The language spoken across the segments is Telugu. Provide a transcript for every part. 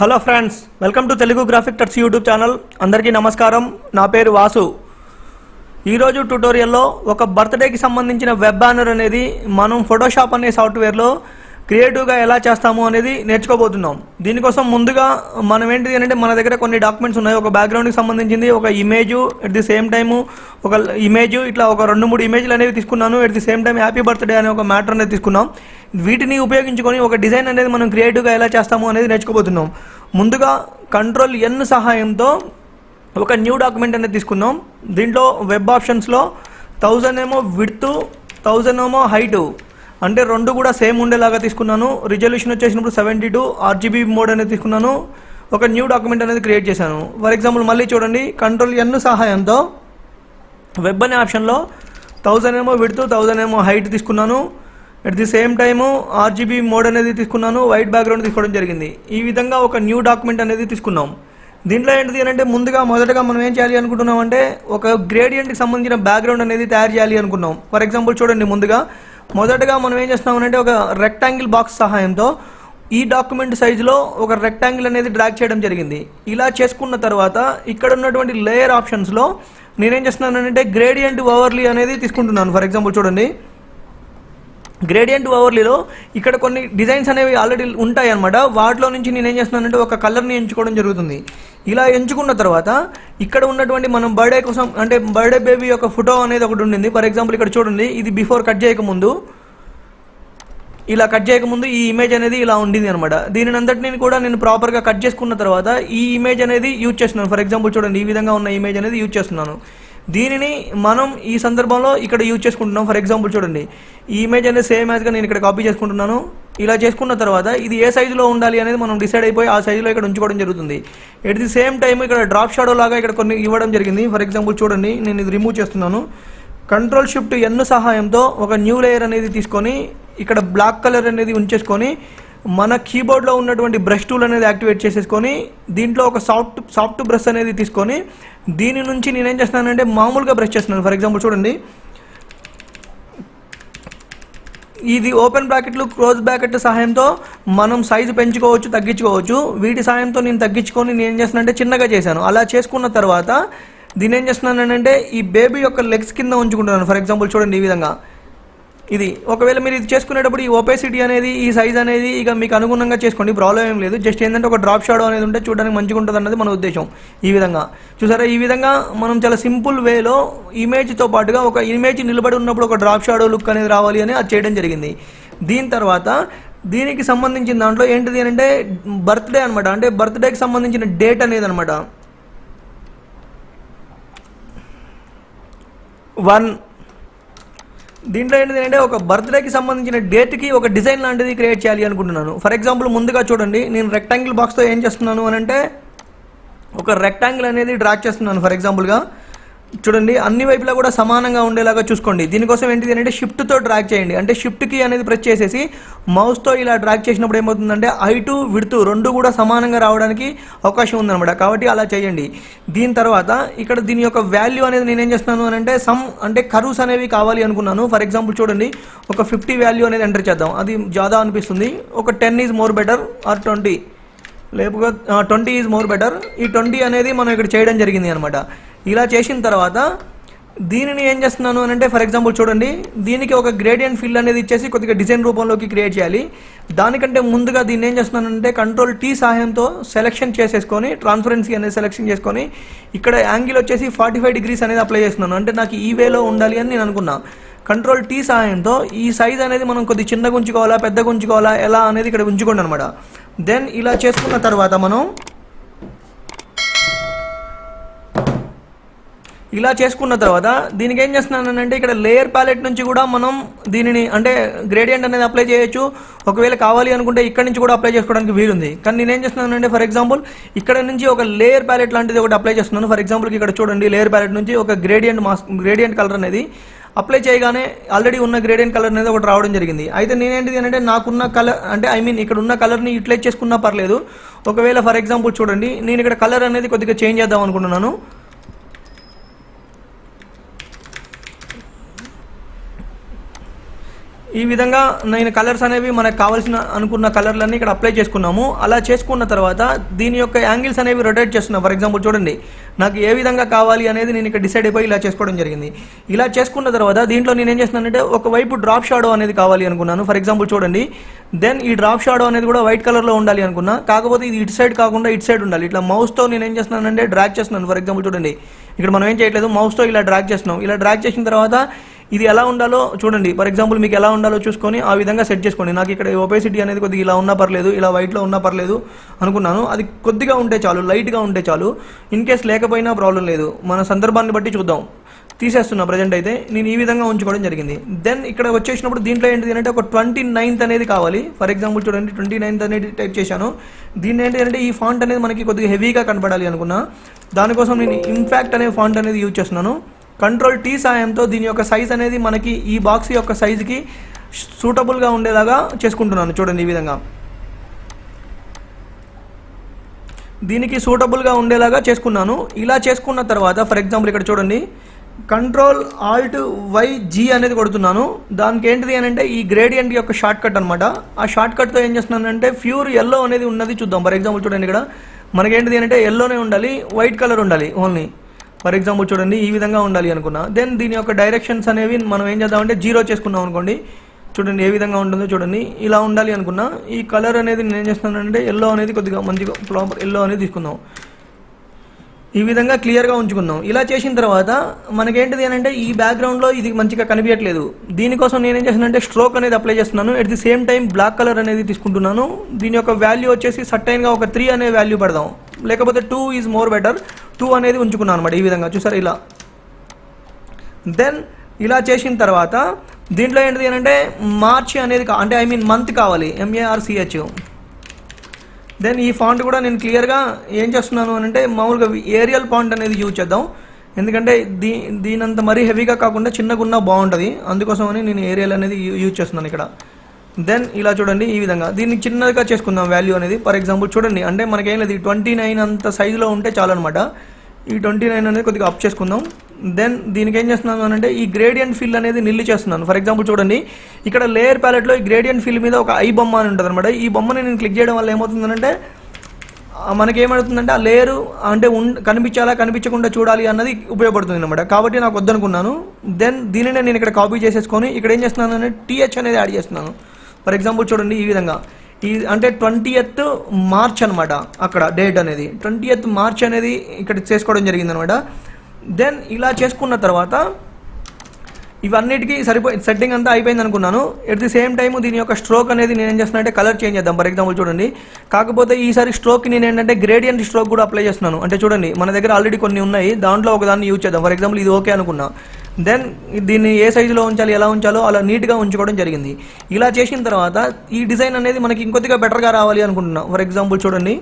hello friends welcome to Telugu graphic touch YouTube channel అందరికీ నమస్కారం నా పేరు వాసు ఈరోజు ట్యూటోరియల్లో ఒక బర్త్డేకి సంబంధించిన వెబ్ బ్యానర్ అనేది మనం ఫోటోషాప్ అనే సాఫ్ట్వేర్లో క్రియేటివ్గా ఎలా చేస్తాము అనేది నేర్చుకోబోతున్నాం దీనికోసం ముందుగా మనం ఏంటిది అంటే మన దగ్గర కొన్ని డాక్యుమెంట్స్ ఉన్నాయి ఒక బ్యాక్గ్రౌండ్కి సంబంధించింది ఒక image at the same time ఒక ఇమేజ్ ఇట్లా ఒక రెండు మూడు ఇమేజ్లు అనేవి తీసుకున్నాను ఎట్ ది సేమ్ టైం హ్యాపీ బర్త్డే అనే ఒక మ్యాటర్ అనేది తీసుకున్నాం వీటిని ఉపయోగించుకొని ఒక డిజైన్ అనేది మనం క్రియేటివ్గా ఎలా చేస్తాము అనేది నేర్చుకోబోతున్నాం ముందుగా కంట్రోల్ ఎన్ సహాయంతో ఒక న్యూ డాక్యుమెంట్ అనేది తీసుకున్నాం దీంట్లో వెబ్ ఆప్షన్స్లో థౌజండ్ ఏమో విడ్త్ థౌజండ్ ఏమో హైట్ అంటే రెండు కూడా సేమ్ ఉండేలాగా తీసుకున్నాను రిజల్యూషన్ వచ్చేసినప్పుడు సెవెంటీ టూ ఆర్జీబీ మోడ్ అనేది తీసుకున్నాను ఒక న్యూ డాక్యుమెంట్ అనేది క్రియేట్ చేశాను ఫర్ ఎగ్జాంపుల్ మళ్ళీ చూడండి కంట్రోల్ ఎన్ సహాయంతో వెబ్ అనే ఆప్షన్లో థౌజండ్ ఏమో విడ్త్ థౌజండ్ ఏమో హైట్ తీసుకున్నాను at the same time RGB mode అనేది తీసుకున్నాను వైట్ బ్యాక్గ్రౌండ్ తీసుకోవడం జరిగింది ఈ విధంగా ఒక న్యూ డాక్యుమెంట్ అనేది తీసుకున్నాం దీంట్లో ఏంటిది అని అంటే ముందుగా మొదటగా మనం ఏం చేయాలి అనుకుంటున్నాం అంటే ఒక గ్రేడియంట్కి సంబంధించిన బ్యాక్గ్రౌండ్ అనేది తయారు చేయాలి అనుకున్నాం ఫర్ ఎగ్జాంపుల్ చూడండి ముందుగా మొదటగా మనం ఏం చేస్తున్నాం అంటే ఒక రెక్టాంగిల్ బాక్స్ సహాయంతో ఈ డాక్యుమెంట్ సైజులో ఒక రెక్టాంగిల్ అనేది డ్రాగ్ చేయడం జరిగింది ఇలా చేసుకున్న తర్వాత ఇక్కడ ఉన్నటువంటి లేయర్ ఆప్షన్స్లో నేనేం చేస్తున్నానంటే గ్రేడియంట్ ఓవర్లీ అనేది తీసుకుంటున్నాను ఫర్ ఎగ్జాంపుల్ చూడండి గ్రేడియంట్ ఓవర్లీలో ఇక్కడ కొన్ని డిజైన్స్ అనేవి ఆల్రెడీ ఉంటాయి అనమాట వాటిలో నుంచి నేను ఏం చేస్తున్నానంటే ఒక కలర్ని ఎంచుకోవడం జరుగుతుంది ఇలా ఎంచుకున్న తర్వాత ఇక్కడ ఉన్నటువంటి మనం బర్త్డే కోసం అంటే బర్త్డే బేబీ యొక్క ఫోటో అనేది ఒకటి ఉండింది ఫర్ ఎగ్జాంపుల్ ఇక్కడ చూడండి ఇది బిఫోర్ కట్ చేయకముందు ఇలా కట్ చేయకముందు ఈ ఇమేజ్ అనేది ఇలా ఉండింది అనమాట దీనిని అంతటిని కూడా నేను ప్రాపర్గా కట్ చేసుకున్న తర్వాత ఈ ఇమేజ్ అనేది యూజ్ చేస్తున్నాను ఫర్ ఎగ్జాంపుల్ చూడండి ఈ విధంగా ఉన్న ఇమేజ్ అనేది యూజ్ చేస్తున్నాను దీనిని మనం ఈ సందర్భంలో ఇక్కడ యూజ్ చేసుకుంటున్నాం ఫర్ ఎగ్జాంపుల్ చూడండి ఈ ఇమేజ్ అనేది సేమ్ యాజ్గా నేను ఇక్కడ కాపీ చేసుకుంటున్నాను ఇలా చేసుకున్న తర్వాత ఇది ఏ సైజులో ఉండాలి అనేది మనం డిసైడ్ అయిపోయి ఆ సైజులో ఇక్కడ ఉంచుకోవడం జరుగుతుంది ఎట్ ది సేమ్ టైం ఇక్కడ డ్రాప్ షాడో లాగా ఇక్కడ కొన్ని ఇవ్వడం జరిగింది ఫర్ ఎగ్జాంపుల్ చూడండి నేను ఇది రిమూవ్ చేస్తున్నాను కంట్రోల్ షిఫ్ట్ ఎన్ సహాయంతో ఒక న్యూ లేయర్ అనేది తీసుకొని ఇక్కడ బ్లాక్ కలర్ అనేది ఉంచేసుకొని మన కీబోర్డ్లో ఉన్నటువంటి బ్రష్ టూల్ అనేది యాక్టివేట్ చేసేసుకొని దీంట్లో ఒక సాఫ్ట్ సాఫ్ట్ బ్రష్ అనేది తీసుకొని దీని నుంచి నేనేం చేస్తున్నానంటే మామూలుగా బ్రష్ చేస్తున్నాను ఫర్ ఎగ్జాంపుల్ చూడండి ఇది ఓపెన్ బ్రాకెట్లు క్లోజ్ బ్రాకెట్ సహాయంతో మనం సైజు పెంచుకోవచ్చు తగ్గించుకోవచ్చు వీటి సహాయంతో నేను తగ్గించుకొని నేను ఏం చేస్తున్నానంటే చిన్నగా చేశాను అలా చేసుకున్న తర్వాత దీని ఏం చేస్తున్నానంటే ఈ బేబీ యొక్క లెగ్స్ కింద ఉంచుకుంటున్నాను ఫర్ ఎగ్జాంపుల్ చూడండి ఈ విధంగా ఇది ఒకవేళ మీరు ఇది చేసుకునేటప్పుడు ఈ ఓపెసిటీ అనేది ఈ సైజ్ అనేది ఇక మీకు అనుగుణంగా చేసుకోండి ప్రాబ్లం ఏం లేదు జస్ట్ ఏంటంటే ఒక డ్రాప్ షాడో అనేది ఉంటే చూడడానికి మంచిగా ఉంటుంది అన్నది మన ఉద్దేశం ఈ విధంగా చూసారా ఈ విధంగా మనం చాలా సింపుల్ వేలో ఇమేజ్తో పాటుగా ఒక ఇమేజ్ నిలబడి ఉన్నప్పుడు ఒక డ్రాప్ షాడో లుక్ అనేది రావాలి అని అది చేయడం జరిగింది దీని తర్వాత దీనికి సంబంధించిన దాంట్లో ఏంటిది అంటే బర్త్డే అనమాట అంటే బర్త్డేకి సంబంధించిన డేట్ అనేది అనమాట వన్ దీంట్లో ఏంటిది అంటే ఒక బర్త్డేకి సంబంధించిన డేట్కి ఒక డిజైన్ లాంటిది క్రియేట్ చేయాలి అనుకుంటున్నాను ఫర్ ఎగ్జాంపుల్ ముందుగా చూడండి నేను రెక్టాంగిల్ బాక్స్తో ఏం చేస్తున్నాను అని అంటే ఒక రెక్టాంగిల్ అనేది డ్రాక్ చేస్తున్నాను ఫర్ ఎగ్జాంపుల్గా చూడండి అన్ని వైపులా కూడా సమానంగా ఉండేలాగా చూసుకోండి దీనికోసం ఏంటిది అంటే షిఫ్ట్తో డ్రాగ్ చేయండి అంటే షిఫ్ట్కి అనేది ప్రెస్ చేసేసి మౌస్తో ఇలా డ్రాగ్ చేసినప్పుడు ఏమవుతుందంటే హైటు విడుతు రెండు కూడా సమానంగా రావడానికి అవకాశం ఉందన్నమాట కాబట్టి అలా చేయండి దీని తర్వాత ఇక్కడ దీని యొక్క వాల్యూ అనేది నేనేం చేస్తున్నాను అని అంటే సమ్ అంటే కరువుస్ అనేవి కావాలి అనుకున్నాను ఫర్ ఎగ్జాంపుల్ చూడండి ఒక ఫిఫ్టీ వాల్యూ అనేది ఎంటర్ చేద్దాం అది జాదా అనిపిస్తుంది ఒక ten is more better or twenty లేకపోతే ట్వంటీ ఈజ్ మోర్ బెటర్ ఈ ట్వంటీ అనేది మనం ఇక్కడ చేయడం జరిగింది అనమాట ఇలా చేసిన తర్వాత దీనిని ఏం చేస్తున్నాను అని అంటే ఫర్ ఎగ్జాంపుల్ చూడండి దీనికి ఒక గ్రేడియంట్ ఫిల్ అనేది ఇచ్చేసి కొద్దిగా డిజైన్ రూపంలోకి క్రియేట్ చేయాలి దానికంటే ముందుగా దీన్ని ఏం చేస్తున్నానంటే కంట్రోల్ టీ సహాయంతో సెలెక్షన్ చేసేసుకొని ట్రాన్స్పరెన్సీ అనేది సెలెక్షన్ చేసుకొని ఇక్కడ యాంగిల్ వచ్చేసి ఫార్టీ ఫైవ్ డిగ్రీస్ అనేది అప్లై చేస్తున్నాను అంటే నాకు ఈ వేలో ఉండాలి అని నేను అనుకున్నా కంట్రోల్ టీ సహాయంతో ఈ సైజ్ అనేది మనం కొద్ది చిన్నగా ఉంచుకోవాలా పెద్దగా ఉంచుకోవాలా ఎలా అనేది ఇక్కడ ఉంచుకోండి అనమాట దెన్ ఇలా చేసుకున్న తర్వాత మనం ఇలా చేసుకున్న తర్వాత దీనికి ఏం చేస్తున్నానంటే ఇక్కడ లేయర్ ప్యాలెట్ నుంచి కూడా మనం దీనిని అంటే గ్రేడియంట్ అనేది అప్లై చేయొచ్చు ఒకవేళ కావాలి అనుకుంటే ఇక్కడ నుంచి కూడా అప్లై చేసుకోవడానికి వీలుంది కానీ నేను ఏం చేస్తున్నానంటే ఫర్ ఎగ్జాంపుల్ ఇక్కడ నుంచి ఒక లేయర్ ప్యాలెట్ లాంటిది ఒకటి అప్లై చేస్తున్నాను ఫర్ ఎగ్జాంపుల్కి ఇక్కడ చూడండి లేయర్ ప్యాలెట్ నుంచి ఒక గ్రేడియంట్ మాస్ గ్రేడియంట్ కలర్ అనేది అప్లై చేయగానే ఆల్రెడీ ఉన్న గ్రేడియంట్ కలర్ అనేది ఒకటి రావడం జరిగింది అయితే నేనేంటిది అంటే నాకున్న కలర్ అంటే ఐ మీన్ ఇక్కడ ఉన్న కలర్ని యూటిలైజ్ చేసుకున్నా పర్లేదు ఒకవేళ ఫర్ ఎగ్జాంపుల్ చూడండి నేను ఇక్కడ కలర్ అనేది కొద్దిగా చేంజ్ చేద్దాం అనుకుంటున్నాను ఈ విధంగా నేను కలర్స్ అనేవి మనకు కావాల్సిన అనుకున్న కలర్లన్నీ ఇక్కడ అప్లై చేసుకున్నాము అలా చేసుకున్న తర్వాత దీని యొక్క యాంగిల్స్ అనేవి రొటేట్ చేస్తున్నాం ఫర్ ఎగ్జాంపుల్ చూడండి నాకు ఏ విధంగా కావాలి అనేది నేను ఇక్కడ డిసైడ్ అయిపోయి ఇలా చేసుకోవడం జరిగింది ఇలా చేసుకున్న తర్వాత దీంట్లో నేను ఏం చేస్తున్నానంటే ఒకవైపు డ్రాప్ షాడో అనేది కావాలి అనుకున్నాను ఫర్ ఎగ్జాంపుల్ చూడండి దెన్ ఈ డ్రాప్ షాడో అనేది కూడా వైట్ కలర్లో ఉండాలి అనుకున్నా కాకపోతే ఇది ఇటు సైడ్ కాకుండా ఇటు సైడ్ ఉండాలి ఇట్లా మౌస్తో నేను ఏం చేస్తున్నానంటే డ్రాగ్ చేస్తున్నాను ఫర్ ఎగ్జాంపుల్ చూడండి ఇక్కడ మనం ఏం చేయట్లేదు మౌస్తో ఇలా డ్రాగ్ చేస్తున్నాం ఇలా డ్రాగ్ చేసిన తర్వాత ఇది ఎలా ఉండాలో చూడండి ఫర్ ఎగ్జాంపుల్ మీకు ఎలా ఉండాలో చూసుకొని ఆ విధంగా సెట్ చేసుకోండి నాకు ఇక్కడ ఒపేసిటీ అనేది కొద్దిగా ఇలా ఉన్నా పర్లేదు ఇలా వైట్లో ఉన్నా పర్లేదు అనుకున్నాను అది కొద్దిగా ఉంటే చాలు లైట్గా ఉంటే చాలు ఇన్ కేస్ లేకపోయినా ప్రాబ్లం లేదు మన సందర్భాన్ని బట్టి చూద్దాం తీసేస్తున్నా ప్రజెంట్ అయితే నేను ఈ విధంగా ఉంచుకోవడం జరిగింది దెన్ ఇక్కడ వచ్చేసినప్పుడు దీంట్లో ఏంటిది అంటే ఒక ట్వంటీ నైన్త్ అనేది కావాలి ఫర్ ఎగ్జాంపుల్ చూడండి ట్వంటీ నైన్త్ అనేది టైప్ చేశాను దీన్ని ఏంటి అంటే ఈ ఫాంట్ అనేది మనకి కొద్దిగా హెవీగా కనపడాలి అనుకున్నా దానికోసం నేను ఇంపాక్ట్ అనే ఫాంట్ అనేది యూజ్ చేస్తున్నాను కంట్రోల్ టీ సాయంతో దీని యొక్క సైజ్ అనేది మనకి ఈ బాక్స్ యొక్క సైజుకి సూటబుల్గా ఉండేలాగా చేసుకుంటున్నాను చూడండి ఈ విధంగా దీనికి సూటబుల్గా ఉండేలాగా చేసుకున్నాను ఇలా చేసుకున్న తర్వాత ఫర్ ఎగ్జాంపుల్ ఇక్కడ చూడండి కంట్రోల్ ఆల్ట్ వై జీ అనేది కొడుతున్నాను దానికి ఏంటిది అని అంటే ఈ గ్రేడియంట్ యొక్క షార్ట్ కట్ అనమాట ఆ షార్ట్ కట్తో ఏం చేస్తున్నానంటే ప్యూర్ ఎల్లో అనేది ఉన్నది చూద్దాం ఫర్ ఎగ్జాంపుల్ చూడండి ఇక్కడ మనకేంటిది అంటే ఎల్లోనే ఉండాలి వైట్ కలర్ ఉండాలి ఓన్లీ ఫర్ ఎగ్జాంపుల్ చూడండి ఈ విధంగా ఉండాలి అనుకున్నా దెన్ దీని యొక్క డైరెక్షన్స్ అనేవి మనం ఏం చేద్దామంటే జీరో చేసుకున్నాం అనుకోండి చూడండి ఏ విధంగా ఉంటుందో చూడండి ఇలా ఉండాలి అనుకున్నా ఈ కలర్ అనేది నేను ఏం చేస్తున్నానంటే ఎల్లో అనేది కొద్దిగా మంచిగా ప్రాపర్ ఎల్లో అనేది తీసుకుందాం ఈ విధంగా క్లియర్గా ఉంచుకుందాం ఇలా చేసిన తర్వాత మనకేంటిది అని అంటే ఈ బ్యాక్గ్రౌండ్లో ఇది మంచిగా కనిపించట్లేదు దీనికోసం నేను ఏం చేస్తున్నానంటే స్ట్రోక్ అనేది అప్లై చేస్తున్నాను at the same time black colour అనేది తీసుకుంటున్నాను దీని యొక్క వాల్యూ వచ్చేసి సర్టైన్గా ఒక త్రీ అనే వాల్యూ పెడదాం లేకపోతే two is more better two అనేది ఉంచుకున్నాను అనమాట ఈ విధంగా చూసారు ఇలా దెన్ ఇలా చేసిన తర్వాత దీంట్లో ఏంటిది అని అంటే మార్చి అనేది కా- అంటే ఐ మీన్ మంత్ కావాలి ఎంఏఆర్సిహెచ్ దెన్ ఈ ఫాంట్ కూడా నేను క్లియర్గా ఏం చేస్తున్నాను అని అంటే మామూలుగా ఏరియల్ ఫాంట్ అనేది యూజ్ చేద్దాం ఎందుకంటే దీ దీనంత మరీ హెవీగా కాకుండా చిన్నగా ఉన్నా బాగుంటుంది అందుకోసమని నేను ఏరియల్ అనేది యూ- యూజ్ చేస్తున్నాను ఇక్కడ దెన్ ఇలా చూడండి ఈ విధంగా దీన్ని చిన్నగా చేసుకుందాం వాల్యూ అనేది ఫర్ ఎగ్జాంపుల్ చూడండి అంటే మనకేం లేదు ట్వంటీ నైన్ అంత సైజులో ఉంటే చాలన్నమాట ఈ ట్వంటీ నైన్ అనేది కొద్దిగా అప్ చేసుకుందాం దెన్ దీనికి ఏం చేస్తున్నాను అని అంటే ఈ గ్రేడియంట్ ఫిల్ అనేది నిల్లు చేస్తున్నాను ఫర్ ఎగ్జాంపుల్ చూడండి ఇక్కడ లేయర్ ప్యాలెట్లో ఈ గ్రేడియంట్ ఫిల్ మీద ఒక ఐ బొమ్మ అని ఉంటుంది అనమాట ఈ బొమ్మని నేను క్లిక్ చేయడం వల్ల ఏమవుతుందంటే ఆ మనకి ఏమవుతుందంటే ఆ లేయరు అంటే ఉన్ కనిపించాలా కనిపించకుండా చూడాలి అన్నది ఉపయోగపడుతుంది అనమాట కాబట్టి నాకు వద్దనుకున్నాను దెన్ దీనినే నేను ఇక్కడ కాపీ చేసేసుకొని ఇక్కడ ఏం చేస్తున్నాను అంటే టీహెచ్ అనేది యాడ్ చేస్తున్నాను ఫర్ ఎగ్జాంపుల్ చూడండి ఈ విధంగా ఈ అంటే ట్వంటీ ఎత్ మార్చ్ అనమాట అక్కడ డేట్ అనేది ట్వంటీ ఎత్ మార్చ్ అనేది ఇక్కడ చేసుకోవడం జరిగింది అనమాట దెన్ ఇలా చేసుకున్న తర్వాత ఇవన్నిటికీ సరిపోయి సెట్టింగ్ అంతా అయిపోయింది అనుకున్నాను ఎట్ ది సేమ్ టైం దీని యొక్క స్ట్రోక్ అనేది నేను ఏం చేస్తున్నానంటే కలర్ చేంజ్ చేద్దాం ఫర్ ఎగ్జాంపుల్ చూడండి కాకపోతే ఈసారి స్ట్రోక్ నేను ఏంటంటే గ్రేడియంట్ స్ట్రోక్ కూడా అప్లై చేస్తున్నాను అంటే చూడండి మన దగ్గర ఆల్రెడీ కొన్ని ఉన్నాయి దాంట్లో ఒకదాన్ని యూజ్ చేద్దాం ఫర్ ఎగ్జాంపుల్ ఇది ఓకే అనుకున్నా దెన్ దీన్ని ఏ సైజులో ఉంచాలి ఎలా ఉంచాలో అలా నీట్గా ఉంచుకోవడం జరిగింది ఇలా చేసిన తర్వాత ఈ డిజైన్ అనేది మనకి ఇంకొద్దిగా బెటర్గా రావాలి అనుకుంటున్నా ఫర్ ఎగ్జాంపుల్ చూడండి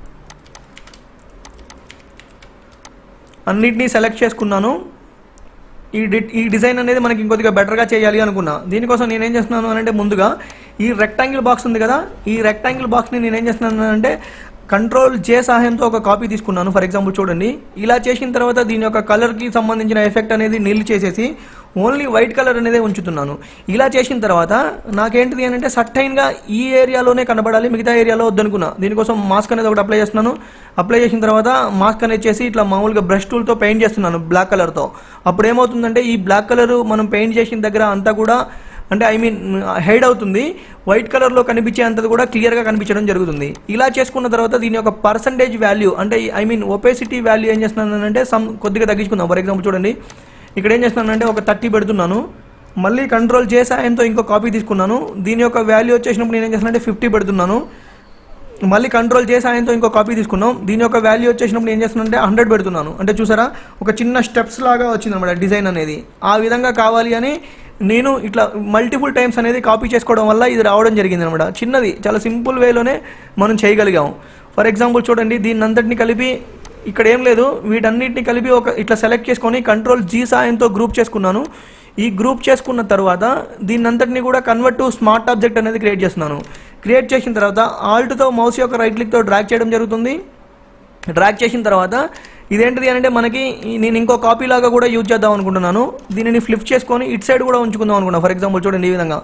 అన్నిటినీ సెలెక్ట్ చేసుకున్నాను ఈ డి ఈ డిజైన్ అనేది మనకి ఇంకొద్దిగా బెటర్గా చేయాలి అనుకున్నా దీనికోసం నేనేం చేస్తున్నాను అని అంటే ముందుగా ఈ రెక్టాంగిల్ బాక్స్ ఉంది కదా ఈ రెక్టాంగిల్ బాక్స్ని నేనేం చేస్తున్నాను అంటే కంట్రోల్ జే సహాయంతో ఒక కాపీ తీసుకున్నాను ఫర్ ఎగ్జాంపుల్ చూడండి ఇలా చేసిన తర్వాత దీని యొక్క కలర్కి సంబంధించిన ఎఫెక్ట్ అనేది నీళ్ళు చేసేసి ఓన్లీ వైట్ కలర్ అనేది ఉంచుతున్నాను ఇలా చేసిన తర్వాత నాకేంటిది అని అంటే సర్టైన్గా ఈ ఏరియాలోనే కనబడాలి మిగతా ఏరియాలో వద్దనుకున్నా దీనికోసం మాస్క్ అనేది ఒకటి అప్లై చేస్తున్నాను అప్లై చేసిన తర్వాత మాస్క్ అనేది చేసి ఇట్లా మామూలుగా బ్రష్ టూల్తో పెయింట్ చేస్తున్నాను బ్లాక్ కలర్తో అప్పుడు ఏమవుతుందంటే ఈ బ్లాక్ కలర్ మనం పెయింట్ చేసిన దగ్గర అంతా కూడా అంటే ఐ మీన్ హైడ్ అవుతుంది వైట్ కలర్లో కనిపించే అంతది కూడా క్లియర్గా కనిపించడం జరుగుతుంది ఇలా చేసుకున్న తర్వాత దీని యొక్క పర్సంటేజ్ వాల్యూ అంటే ఐ మీన్ ఒపేసిటీ వాల్యూ ఏం చేస్తున్నాను అంటే సమ్ కొద్దిగా తగ్గించుకుందాం ఫర్ ఎగ్జాంపుల్ చూడండి ఇక్కడ ఏం చేస్తున్నానంటే ఒక థర్టీ పెడుతున్నాను మళ్ళీ కంట్రోల్ జే సాయంతో ఇంకో కాపీ తీసుకున్నాను దీని యొక్క వాల్యూ వచ్చేసినప్పుడు నేను ఏం చేస్తున్నానంటే ఫిఫ్టీ పెడుతున్నాను మళ్ళీ కంట్రోల్ చేసి ఆయనతో ఇంకో కాపీ తీసుకున్నాం దీని యొక్క వాల్యూ వచ్చేసినప్పుడు ఏం చేస్తున్నానంటే హండ్రెడ్ పెడుతున్నాను అంటే చూసారా ఒక చిన్న స్టెప్స్ లాగా వచ్చింది అనమాట డిజైన్ అనేది ఆ విధంగా కావాలి అని నేను ఇట్లా మల్టిపుల్ టైమ్స్ అనేది కాపీ చేసుకోవడం వల్ల ఇది రావడం జరిగింది అనమాట చిన్నది చాలా సింపుల్ వేలోనే మనం చేయగలిగాం ఫర్ ఎగ్జాంపుల్ చూడండి దీన్ని అంతటిని కలిపి ఇక్కడ ఏం లేదు వీటన్నిటిని కలిపి ఒక ఇట్లా సెలెక్ట్ చేసుకొని కంట్రోల్ జీ సాయంతో గ్రూప్ చేసుకున్నాను ఈ గ్రూప్ చేసుకున్న తర్వాత దీన్ని అంతటిని కూడా కన్వర్ట్ టు స్మార్ట్ ఆబ్జెక్ట్ అనేది క్రియేట్ చేస్తున్నాను క్రియేట్ చేసిన తర్వాత ఆల్ట్తో మౌస్ యొక్క రైట్ క్లిక్తో డ్రాగ్ చేయడం జరుగుతుంది డ్రాగ్ చేసిన తర్వాత ఇదేంటిది అంటే మనకి ఈ- నేను ఇంకో కాపీ లాగా కూడా యూజ్ చేద్దాం అనుకుంటున్నాను దీనిని ఫ్లిప్ చేసుకొని ఇట్ సైడ్ కూడా ఉంచుకుందాం అనుకున్నాను ఫర్ ఎగ్జాంపుల్ చూడండి ఈ విధంగా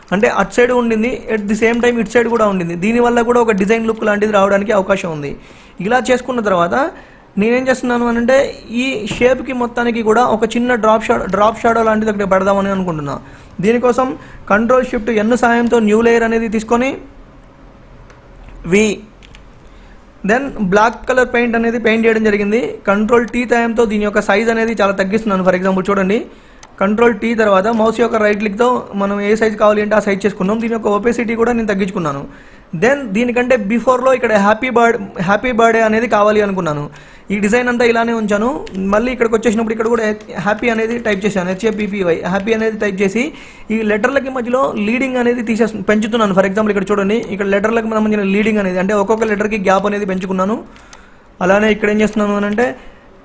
అంటే అటు సైడ్ ఉండింది ఎట్ ది సేమ్ టైం ఇటు సైడ్ కూడా ఉండింది దీనివల్ల కూడా ఒక డిజైన్ లుక్ లాంటిది రావడానికి అవకాశం ఉంది ఇలా చేసుకున్న తర్వాత నేనేం చేస్తున్నాను అని అంటే ఈ షేప్కి మొత్తానికి కూడా ఒక చిన్న డ్రాప్ షాడో డ్రాప్ షాడో లాంటిది ఒకటి పెడదామని అనుకుంటున్నా దీనికోసం కంట్రోల్ షిఫ్ట్ ఎన్ సాయంతో న్యూ లేయర్ అనేది తీసుకొని we then black colour paint అనేది పెయింట్ చేయడం జరిగింది కంట్రోల్ టీ సాయంతో దీని యొక్క సైజ్ అనేది చాలా తగ్గిస్తున్నాను ఫర్ ఎగ్జాంపుల్ చూడండి కంట్రోల్ టీ తర్వాత మౌస్ యొక్క రైట్ క్లిక్తో మనం ఏ సైజ్ కావాలి అంటే ఆ సైజ్ చేసుకున్నాం దీని యొక్క ఒపెసిటీ కూడా నేను తగ్గించుకున్నాను దెన్ దీనికంటే బిఫోర్లో ఇక్కడ హ్యాపీ బర్డ్ హ్యాపీ బర్త్డే అనేది కావాలి అనుకున్నాను ఈ డిజైన్ అంతా ఇలానే ఉంచాను మళ్ళీ ఇక్కడికి వచ్చేసినప్పుడు ఇక్కడ కూడా హ్యాపీ అనేది టైప్ చేశాను హెచ్ఏపీపీవై హ్యాపీ అనేది టైప్ చేసి ఈ లెటర్లకి మధ్యలో లీడింగ్ అనేది తీసే పెంచుతున్నాను ఫర్ ఎగ్జాంపుల్ ఇక్కడ చూడండి ఇక్కడ లెటర్లకు సంబంధించిన లీడింగ్ అనేది అంటే ఒక్కొక్క లెటర్కి గ్యాప్ అనేది పెంచుకున్నాను అలానే ఇక్కడ ఏం చేస్తున్నాను అని అంటే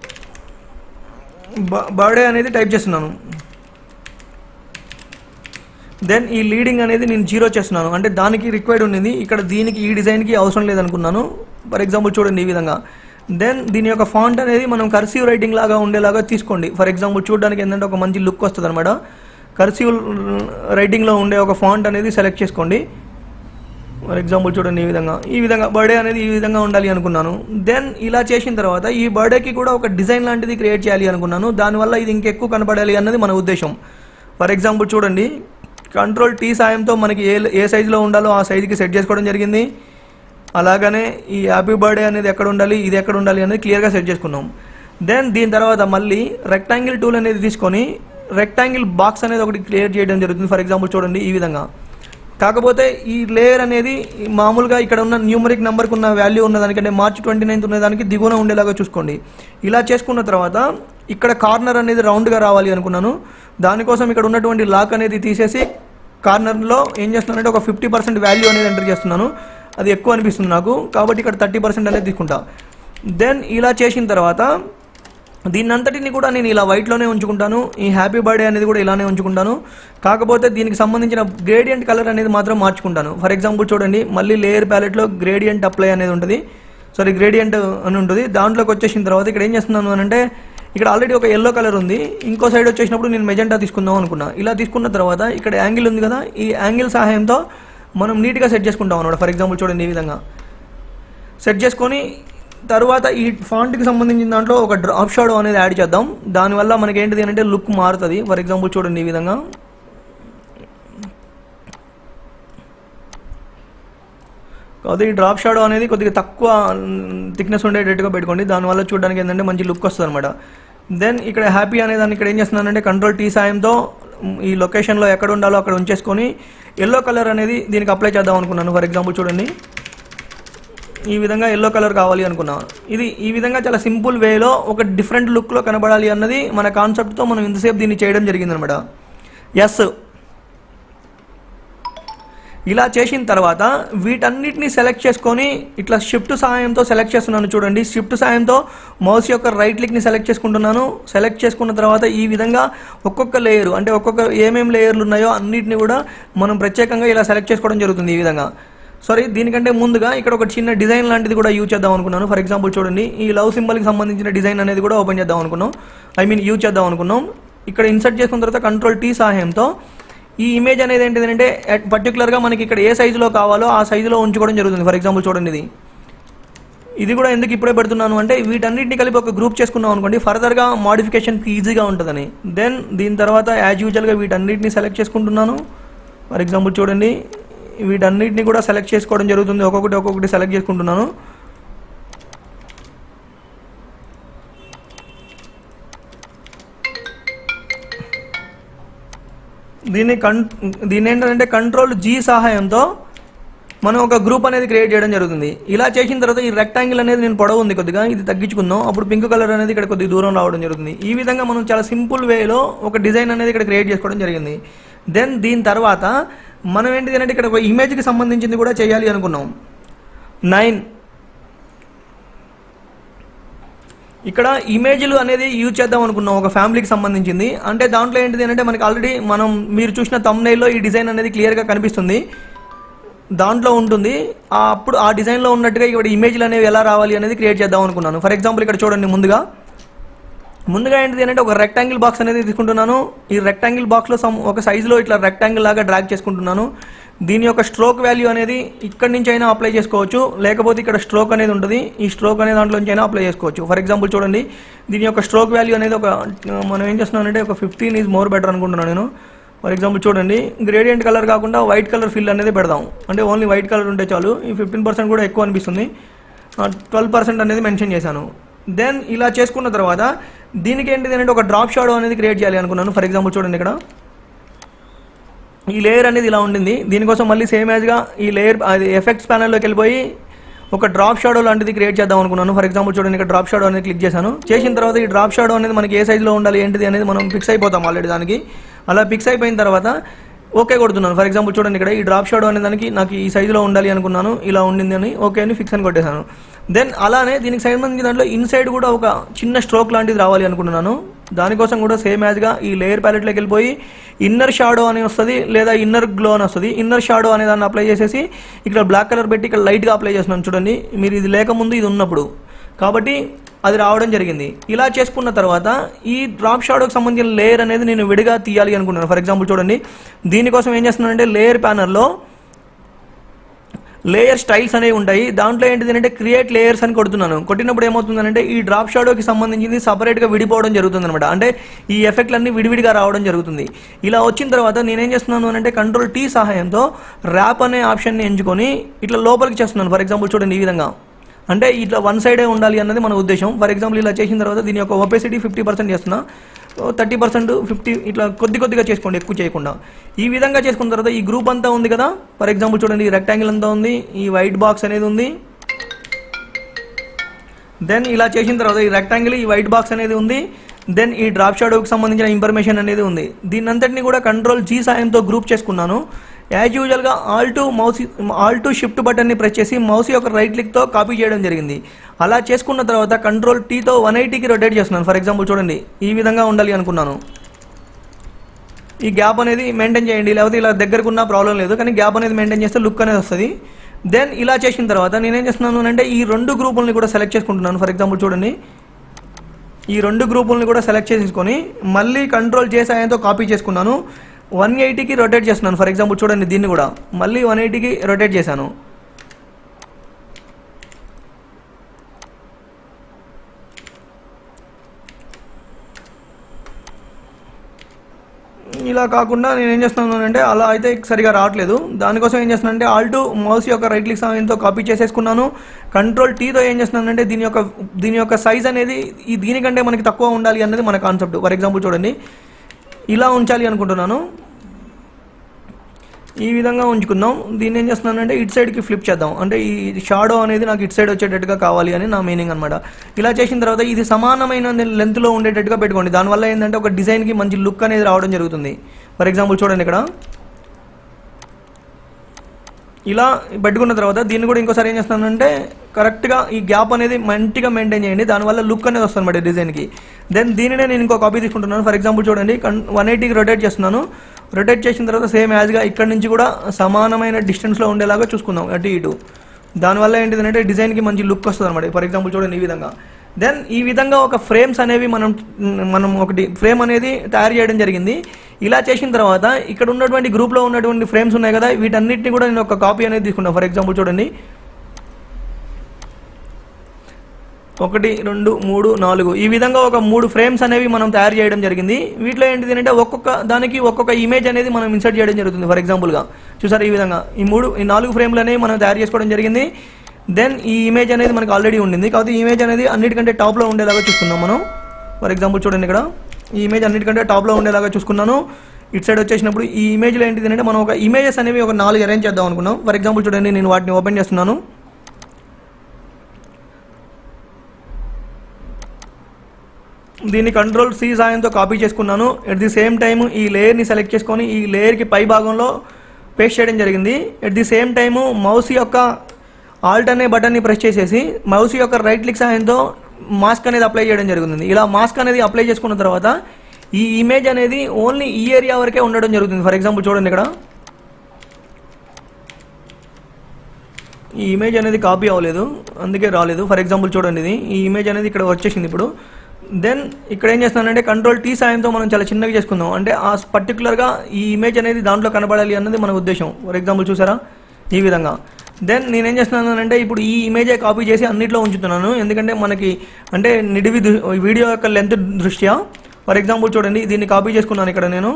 బర్త్డే అనేది టైప్ చేస్తున్నాను దెన్ ఈ లీడింగ్ అనేది నేను జీరో చేస్తున్నాను అంటే దానికి రిక్వైర్డ్ ఉండింది ఇక్కడ దీనికి ఈ డిజైన్కి అవసరం లేదనుకున్నాను ఫర్ ఎగ్జాంపుల్ చూడండి ఈ విధంగా దెన్ దీని యొక్క ఫాంట్ అనేది మనం కర్సివ్ రైటింగ్ లాగా ఉండేలాగా తీసుకోండి ఫర్ ఎగ్జాంపుల్ చూడడానికి ఏంటంటే ఒక మంచి లుక్ వస్తుంది అనమాట కర్సివ్ రైటింగ్లో ఉండే ఒక ఫాంట్ అనేది సెలెక్ట్ చేసుకోండి ఫర్ ఎగ్జాంపుల్ చూడండి ఈ విధంగా ఈ విధంగా బర్త్డే అనేది ఈ విధంగా ఉండాలి అనుకున్నాను దెన్ ఇలా చేసిన తర్వాత ఈ బర్త్డేకి కూడా ఒక డిజైన్ లాంటిది క్రియేట్ చేయాలి అనుకున్నాను దానివల్ల ఇది ఇంకెక్కువ కనపడాలి అన్నది మన ఉద్దేశం ఫర్ ఎగ్జాంపుల్ చూడండి కంట్రోల్ టీ సాయంతో మనకి ఏ ఏ సైజులో ఉండాలో ఆ సైజుకి సెట్ చేసుకోవడం జరిగింది అలాగనే ఈ హ్యాపీ బర్త్డే అనేది ఎక్కడ ఉండాలి ఇది ఎక్కడ ఉండాలి అనేది క్లియర్గా సెట్ చేసుకున్నాం దెన్ దీని తర్వాత మళ్ళీ రెక్టాంగిల్ టూల్ అనేది తీసుకొని రెక్టాంగిల్ బాక్స్ అనేది ఒకటి క్రియేట్ చేయడం జరుగుతుంది ఫర్ ఎగ్జాంపుల్ చూడండి ఈ విధంగా కాకపోతే ఈ లేయర్ అనేది మామూలుగా ఇక్కడ ఉన్న న్యూమరిక్ నెంబర్కి ఉన్న వాల్యూ ఉన్న దానికంటే మార్చ్ ట్వంటీ నైన్త్ ఉన్న దానికి దిగువన ఉండేలాగా చూసుకోండి ఇలా చేసుకున్న తర్వాత ఇక్కడ కార్నర్ అనేది రౌండ్గా రావాలి అనుకున్నాను దానికోసం ఇక్కడ ఉన్నటువంటి లాక్ అనేది తీసేసి కార్నర్లో ఏం చేస్తున్నానంటే ఒక ఫిఫ్టీ పర్సెంట్ వాల్యూ అనేది ఎంటర్ చేస్తున్నాను అది ఎక్కువ అనిపిస్తుంది నాకు కాబట్టి ఇక్కడ థర్టీ పర్సెంట్ అనేది తీసుకుంటా దెన్ ఇలా చేసిన తర్వాత దీన్నంతటిని కూడా నేను ఇలా వైట్లోనే ఉంచుకుంటాను ఈ హ్యాపీ బర్త్డే అనేది కూడా ఇలానే ఉంచుకుంటాను కాకపోతే దీనికి సంబంధించిన గ్రేడియంట్ కలర్ అనేది మాత్రం మార్చుకుంటాను ఫర్ ఎగ్జాంపుల్ చూడండి మళ్ళీ లేయర్ ప్యాలెట్లో గ్రేడియంట్ అప్లై అనేది ఉంటుంది సారీ గ్రేడియంట్ అని ఉంటుంది దాంట్లోకి వచ్చేసిన తర్వాత ఇక్కడ ఏం చేస్తున్నాను అని అంటే ఇక్కడ ఆల్రెడీ ఒక ఎల్లో కలర్ ఉంది ఇంకో సైడ్ వచ్చేసినప్పుడు నేను మెజెంటా తీసుకుందాం అనుకున్నా ఇలా తీసుకున్న తర్వాత ఇక్కడ యాంగిల్ ఉంది కదా ఈ యాంగిల్ సహాయంతో మనం నీట్గా సెట్ చేసుకుంటాం అనమాట ఫర్ ఎగ్జాంపుల్ చూడండి ఈ విధంగా సెట్ చేసుకొని తర్వాత ఈ ఫాంట్కి సంబంధించిన దాంట్లో ఒక డ్రాప్ షాడో అనేది యాడ్ చేద్దాం దానివల్ల మనకి ఏంటిది అంటే లుక్ మారుతుంది ఫర్ ఎగ్జాంపుల్ చూడండి ఈ విధంగా కాబట్టి ఈ డ్రాప్ షాడో అనేది కొద్దిగా తక్కువ థిక్నెస్ ఉండేటట్టుగా పెట్టుకోండి దానివల్ల చూడడానికి ఏంటంటే మంచి లుక్ వస్తుంది అనమాట దెన్ ఇక్కడ హ్యాపీ అనే దాన్ని ఇక్కడ ఏం చేస్తున్నానంటే కంట్రోల్ టీ సాయంతో మ్, ఈ లొకేషన్లో ఎక్కడ ఉండాలో అక్కడ ఉంచేసుకొని ఎల్లో కలర్ అనేది దీనికి అప్లై చేద్దాం అనుకున్నాను ఫర్ ఎగ్జాంపుల్ చూడండి ఈ విధంగా ఎల్లో కలర్ కావాలి అనుకున్నా ఇది ఈ విధంగా చాలా సింపుల్ వేలో ఒక డిఫరెంట్ లుక్లో కనబడాలి అన్నది మన కాన్సెప్ట్తో మనం ఇంతసేపు దీన్ని చేయడం జరిగిందనమాట ఎస్ ఇలా చేసిన తర్వాత వీటన్నిటిని సెలెక్ట్ చేసుకొని ఇట్లా షిఫ్ట్ సహాయంతో సెలెక్ట్ చేస్తున్నాను చూడండి షిఫ్ట్ సహాయంతో మౌస్ యొక్క రైట్ క్లిక్ని సెలెక్ట్ చేసుకుంటున్నాను సెలెక్ట్ చేసుకున్న తర్వాత ఈ విధంగా ఒక్కొక్క లేయర్ అంటే ఒక్కొక్క ఏమేమి లేయర్లు ఉన్నాయో అన్నిటిని కూడా మనం ప్రత్యేకంగా ఇలా సెలెక్ట్ చేసుకోవడం జరుగుతుంది ఈ విధంగా సారీ దీనికంటే ముందుగా ఇక్కడ ఒక చిన్న డిజైన్ లాంటిది కూడా యూజ్ చేద్దాం అనుకున్నాను ఫర్ ఎగ్జాంపుల్ చూడండి ఈ లవ్ సింబల్కి సంబంధించిన డిజైన్ అనేది కూడా ఓపెన్ చేద్దాం అనుకున్నాం ఐ మీన్ యూజ్ చేద్దాం అనుకున్నాం ఇక్కడ ఇన్సర్ట్ చేసుకున్న తర్వాత కంట్రోల్ టీ సహాయంతో ఈ ఇమేజ్ అనేది ఏంటిదంటే పర్టికులర్గా మనకి ఇక్కడ ఏ సైజులో కావాలో ఆ సైజులో ఉంచుకోవడం జరుగుతుంది ఫర్ ఎగ్జాంపుల్ చూడండి ఇది ఇది కూడా ఎందుకు ఇప్పుడే పెడుతున్నాను అంటే వీటన్నిటిని కలిపి ఒక గ్రూప్ చేసుకున్నాం అనుకోండి ఫర్దర్గా మోడిఫికేషన్కి ఈజీగా ఉంటుందని దెన్ దీని తర్వాత యాజ్ యూజువల్గా వీటన్నిటిని సెలెక్ట్ చేసుకుంటున్నాను ఫర్ ఎగ్జాంపుల్ చూడండి వీటన్నిటిని కూడా సెలెక్ట్ చేసుకోవడం జరుగుతుంది ఒక్కొక్కటి ఒక్కొక్కటి సెలెక్ట్ చేసుకుంటున్నాను దీన్ని కన్ దీని ఏంటంటే కంట్రోల్ జీ సహాయంతో మనం ఒక గ్రూప్ అనేది క్రియేట్ చేయడం జరుగుతుంది ఇలా చేసిన తర్వాత ఈ రెక్టాంగిల్ అనేది నేను పొడవు ఉంది కొద్దిగా ఇది తగ్గించుకుందాం అప్పుడు పింక్ కలర్ అనేది ఇక్కడ కొద్దిగా దూరం రావడం జరుగుతుంది ఈ విధంగా మనం చాలా సింపుల్ వేలో ఒక డిజైన్ అనేది ఇక్కడ క్రియేట్ చేసుకోవడం జరిగింది దెన్ దీని తర్వాత మనం ఏంటిది అంటే ఇక్కడ ఒక ఇమేజ్కి సంబంధించింది కూడా చేయాలి అనుకున్నాం నైన్ ఇక్కడ ఇమేజ్లు అనేది యూజ్ చేద్దాం అనుకున్నాం ఒక ఫ్యామిలీకి సంబంధించింది అంటే దాంట్లో ఏంటిది అంటే మనకి ఆల్రెడీ మనం మీరు చూసిన తమ్నైల్లో ఈ డిజైన్ అనేది క్లియర్గా కనిపిస్తుంది దాంట్లో ఉంటుంది ఆ అప్పుడు ఆ డిజైన్లో ఉన్నట్టుగా ఇక్కడ ఇమేజ్లు అనేవి ఎలా రావాలి అనేది క్రియేట్ చేద్దాం అనుకున్నాను ఫర్ ఎగ్జాంపుల్ ఇక్కడ చూడండి ముందుగా ముందుగా ఏంటిది అంటే ఒక రెక్టాంగిల్ బాక్స్ అనేది తీసుకుంటున్నాను ఈ రెక్టాంగిల్ బాక్స్లో సమ్ ఒక సైజులో ఇట్లా రెక్టాంగిల్ లాగా డ్రాగ్ చేసుకుంటున్నాను దీని యొక్క స్ట్రోక్ వాల్యూ అనేది ఇక్కడి నుంచి అయినా అప్లై చేసుకోవచ్చు లేకపోతే ఇక్కడ స్ట్రోక్ అనేది ఉంటుంది ఈ స్ట్రోక్ అనే దాంట్లోంచి అయినా అప్లై చేసుకోవచ్చు ఫర్ ఎగ్జాంపుల్ చూడండి దీని యొక్క స్ట్రోక్ వాల్యూ అనేది ఒక మనం ఏం చేస్తున్నానంటే ఒక ఫిఫ్టీన్ ఈజ్ మోర్ బెటర్ అనుకుంటున్నాను నేను ఫర్ ఎగ్జాంపుల్ చూడండి గ్రేడియంట్ కలర్ కాకుండా వైట్ కలర్ ఫిల్ అనేది పెడదాం అంటే ఓన్లీ వైట్ కలర్ ఉంటే చాలు ఈ ఫిఫ్టీన్ పర్సెంట్ కూడా ఎక్కువ అనిపిస్తుంది ట్వెల్వ్ పర్సెంట్ అనేది మెన్షన్ చేశాను దెన్ ఇలా చేసుకున్న తర్వాత దీనికి ఏంటిది అంటే ఒక డ్రాప్ షాడో అనేది క్రియేట్ చేయాలి అనుకున్నాను ఫర్ ఎగ్జాంపుల్ చూడండి ఇక్కడ ఈ లేయర్ అనేది ఇలా ఉండింది దీనికోసం మళ్ళీ సేమ్ యాజ్గా ఈ లేయర్ అది ఎఫెక్ట్స్ ప్యానల్లోకి వెళ్ళిపోయి ఒక డ్రాప్ షాడో లాంటిది క్రియేట్ చేద్దాం అనుకున్నాను ఫర్ ఎగ్జాంపుల్ చూడండి ఇక్కడ డ్రాప్ షాడో అనేది క్లిక్ చేశాను చేసిన తర్వాత ఈ డ్రాప్ షాడో అనేది మనకి ఏ సైజులో ఉండాలి ఏంటిది అనేది మనం ఫిక్స్ అయిపోతాం ఆల్రెడీ దానికి అలా ఫిక్స్ అయిపోయిన తర్వాత ఓకే కొడుతున్నాను ఫర్ ఎగ్జాంపుల్ చూడండి ఇక్కడ ఈ డ్రాప్ షాడో అనే దానికి నాకు ఈ సైజులో ఉండాలి అనుకున్నాను ఇలా ఉండింది అని ఓకే అని ఫిక్స్ అని కొట్టేశాను దెన్ అలానే దీనికి సైడ్ మంది దాంట్లో ఇన్సైడ్ కూడా ఒక చిన్న స్ట్రోక్ లాంటిది రావాలి అనుకుంటున్నాను దానికోసం కూడా సేమ్ యాజ్గా ఈ లేయర్ ప్యాలెట్లోకి వెళ్ళిపోయి ఇన్నర్ షాడో అని వస్తుంది లేదా ఇన్నర్ గ్లో అని వస్తుంది ఇన్నర్ షాడో అనే దాన్ని అప్లై చేసేసి ఇక్కడ బ్లాక్ కలర్ పెట్టి ఇక్కడ లైట్గా అప్లై చేస్తున్నాను చూడండి మీరు ఇది లేకముందు ఇది ఉన్నప్పుడు కాబట్టి అది రావడం జరిగింది ఇలా చేసుకున్న తర్వాత ఈ డ్రాప్ షాడోకి సంబంధించిన లేయర్ అనేది నేను విడిగా తీయాలి అనుకున్నాను ఫర్ ఎగ్జాంపుల్ చూడండి దీనికోసం ఏం చేస్తున్నానంటే లేయర్ ప్యానర్లో లేయర్ స్టైల్స్ అనేవి ఉంటాయి దాంట్లో ఏంటిది అంటే క్రియేట్ లేయర్స్ అని కొడుతున్నాను కొట్టినప్పుడు ఏమవుతుందంటే ఈ డ్రాప్ షాడోకి సంబంధించింది సపరేట్గా విడిపోవడం జరుగుతుంది అనమాట అంటే ఈ ఎఫెక్ట్లన్నీ విడివిడిగా రావడం జరుగుతుంది ఇలా వచ్చిన తర్వాత నేనేం చేస్తున్నాను అంటే కంట్రోల్ టీ సహాయంతో ర్యాప్ అనే ఆప్షన్ని ఎంచుకొని ఇట్లా లోపలికి చేస్తున్నాను ఫర్ ఎగ్జాంపుల్ చూడండి ఈ విధంగా అంటే ఇట్లా వన్ సైడే ఉండాలి అన్నది మన ఉద్దేశం ఫర్ ఎగ్జాంపుల్ ఇలా చేసిన తర్వాత దీని యొక్క ఒపెసిటీ ఫిఫ్టీ పర్సెంట్ చేస్తున్నా థర్టీ పర్సెంట్ ఫిఫ్టీ ఇట్లా కొద్ది కొద్దిగా చేసుకోండి ఎక్కువ చేయకుండా ఈ విధంగా చేసుకున్న తర్వాత ఈ గ్రూప్ అంతా ఉంది కదా ఫర్ ఎగ్జాంపుల్ చూడండి ఈ రెక్టాంగిల్ అంతా ఉంది ఈ వైట్ బాక్స్ అనేది ఉంది దెన్ ఇలా చేసిన తర్వాత ఈ రెక్టాంగిల్ ఈ వైట్ బాక్స్ అనేది ఉంది దెన్ ఈ డ్రాప్ షాడోకి సంబంధించిన ఇన్ఫర్మేషన్ అనేది ఉంది దీని అంతటిని కూడా కంట్రోల్ జీ సాయంతో గ్రూప్ చేసుకున్నాను యాజ్ యూజువల్గా Alt mouse Alt shift బటన్ని ప్రెస్ చేసి మౌస్ యొక్క రైట్ క్లిక్తో కాపీ చేయడం జరిగింది అలా చేసుకున్న తర్వాత కంట్రోల్ టీతో వన్ ఎయిటీకి రొటేట్ చేస్తున్నాను ఫర్ ఎగ్జాంపుల్ చూడండి ఈ విధంగా ఉండాలి అనుకున్నాను ఈ గ్యాప్ అనేది మెయింటైన్ చేయండి లేకపోతే ఇలా దగ్గరకున్న ప్రాబ్లం లేదు కానీ గ్యాప్ అనేది మెయింటైన్ చేస్తే లుక్ అనేది వస్తుంది దెన్ ఇలా చేసిన తర్వాత నేనేం చేస్తున్నాను అంటే ఈ రెండు గ్రూపుల్ని కూడా సెలెక్ట్ చేసుకుంటున్నాను ఫర్ ఎగ్జాంపుల్ చూడండి ఈ రెండు గ్రూపుల్ని కూడా సెలెక్ట్ చేసుకొని మళ్ళీ కంట్రోల్ చేసి ఆయనతో కాపీ చేసుకున్నాను వన్ ఎయిటీకి రొటేట్ చేస్తున్నాను ఫర్ ఎగ్జాంపుల్ చూడండి దీన్ని కూడా మళ్ళీ వన్ ఎయిటీకి రొటేట్ చేశాను ఇలా కాకుండా నేను ఏం చేస్తున్నాను అంటే అలా అయితే సరిగా రావట్లేదు దానికోసం ఏం చేస్తున్నాను అంటే ఆల్టు మౌస్ యొక్క రైట్ క్లిక్ సహాయంతో కాపీ చేసేసుకున్నాను కంట్రోల్ టీతో ఏం చేస్తున్నాను అంటే దీని యొక్క దీని యొక్క సైజ్ అనేది ఈ దీనికంటే మనకి తక్కువ ఉండాలి అన్నది మన కాన్సెప్ట్ ఫర్ ఎగ్జాంపుల్ చూడండి ఇలా ఉంచాలి అనుకుంటున్నాను ఈ విధంగా ఉంచుకుందాం దీన్ని ఏం చేస్తున్నానంటే ఇటు సైడ్కి ఫ్లిప్ చేద్దాం అంటే ఈ షాడో అనేది నాకు ఇటు సైడ్ వచ్చేటట్టుగా కావాలి అని నా మీనింగ్ అనమాట ఇలా చేసిన తర్వాత ఇది సమానమైన లెంత్లో ఉండేటట్టుగా పెట్టుకోండి దానివల్ల ఏంటంటే ఒక డిజైన్కి మంచి లుక్ అనేది రావడం జరుగుతుంది ఫర్ ఎగ్జాంపుల్ చూడండి ఇక్కడ ఇలా పెట్టుకున్న తర్వాత దీన్ని కూడా ఇంకోసారి ఏం చేస్తానంటే కరెక్ట్గా ఈ గ్యాప్ అనేది మంచిగా మెయింటైన్ చేయండి దానివల్ల లుక్ అనేది వస్తుంది అనమాట డిజైన్కి దెన్ దీనినే నేను ఇంకో కాపీ తీసుకుంటున్నాను ఫర్ ఎగ్జాంపుల్ చూడండి వన్ ఎయిటీకి రొటేట్ చేస్తున్నాను రొటేట్ చేసిన తర్వాత సేమ్ యాజ్గా ఇక్కడ నుంచి కూడా సమానమైన డిస్టెన్స్లో ఉండేలాగా చూసుకుందాం అటు ఇటు దానివల్ల ఏంటిదంటే డిజైన్కి మంచి లుక్ వస్తుంది అనమాట ఫర్ ఎగ్జాంపుల్ చూడండి ఈ విధంగా దెన్ ఈ విధంగా ఒక ఫ్రేమ్స్ అనేవి మనం మనం ఒకటి ఫ్రేమ్ అనేది తయారు చేయడం జరిగింది ఇలా చేసిన తర్వాత ఇక్కడ ఉన్నటువంటి గ్రూప్లో ఉన్నటువంటి ఫ్రేమ్స్ ఉన్నాయి కదా వీటన్నిటిని కూడా నేను ఒక కాపీ అనేది తీసుకున్నాను ఫర్ ఎగ్జాంపుల్ చూడండి ఒకటి రెండు మూడు నాలుగు ఈ విధంగా ఒక మూడు ఫ్రేమ్స్ అనేవి మనం తయారు చేయడం జరిగింది వీటిలో ఏంటిది అంటే ఒక్కొక్క దానికి ఒక్కొక్క ఇమేజ్ అనేది మనం ఇన్సర్ట్ చేయడం జరుగుతుంది ఫర్ ఎగ్జాంపుల్గా చూసారు ఈ విధంగా ఈ మూడు ఈ నాలుగు ఫ్రేమ్లు అనేవి మనం తయారు చేసుకోవడం జరిగింది దెన్ ఈ ఇమేజ్ అనేది మనకు ఆల్రెడీ ఉండింది కాబట్టి ఈ ఇమేజ్ అనేది అన్నిటికంటే టాప్లో ఉండేలాగా చూస్తున్నాం మనం ఫర్ ఎగ్జాంపుల్ చూడండి ఇక్కడ ఈ ఇమేజ్ అన్నిటికంటే టాప్లో ఉండేలాగా చూసుకున్నాను ఇటు సైడ్ వచ్చేసినప్పుడు ఈ ఇమేజ్లో ఏంటిది అంటే మనం ఒక ఇమేజెస్ అనేవి ఒక నాలుగు అరేంజ్ చేద్దాం అనుకున్నాం ఫర్ ఎగ్జాంపుల్ చూడండి నేను వాటిని ఓపెన్ చేస్తున్నాను దీన్ని కంట్రోల్ సి సాయంతో కాపీ చేసుకున్నాను ఎట్ ది సేమ్ టైం ఈ లేయర్ని సెలెక్ట్ చేసుకొని ఈ లేయర్కి పై భాగంలో పేస్ట్ చేయడం జరిగింది at the same time mouse యొక్క ఆల్ట్ అనే బటన్ని ప్రెస్ చేసేసి మౌస్ యొక్క రైట్ క్లిక్ సహాయంతో మాస్క్ అనేది అప్లై చేయడం జరుగుతుంది ఇలా మాస్క్ అనేది అప్లై చేసుకున్న తర్వాత ఈ ఇమేజ్ అనేది ఓన్లీ ఈ ఏరియా వరకే ఉండడం జరుగుతుంది ఫర్ ఎగ్జాంపుల్ చూడండి ఇక్కడ ఈ ఇమేజ్ అనేది కాపీ అవ్వలేదు అందుకే రాలేదు ఫర్ ఎగ్జాంపుల్ చూడండి ఇది ఈ ఇమేజ్ అనేది ఇక్కడ వచ్చేసింది ఇప్పుడు దెన్ ఇక్కడ ఏం చేస్తున్నానంటే కంట్రోల్ టీ సాయంతో మనం చాలా చిన్నగా చేసుకుందాం అంటే ఆ పర్టికులర్గా ఈ ఇమేజ్ అనేది దాంట్లో కనబడాలి అన్నది మన ఉద్దేశం ఫర్ ఎగ్జాంపుల్ చూసారా ఈ విధంగా దెన్ నేనేం చేస్తున్నాను అంటే ఇప్పుడు ఈ ఇమేజే కాపీ చేసి అన్నిట్లో ఉంచుతున్నాను ఎందుకంటే మనకి అంటే నిడివి దృ- వీడియో యొక్క లెంత్ దృష్ట్యా ఫర్ ఎగ్జాంపుల్ చూడండి దీన్ని కాపీ చేసుకున్నాను ఇక్కడ నేను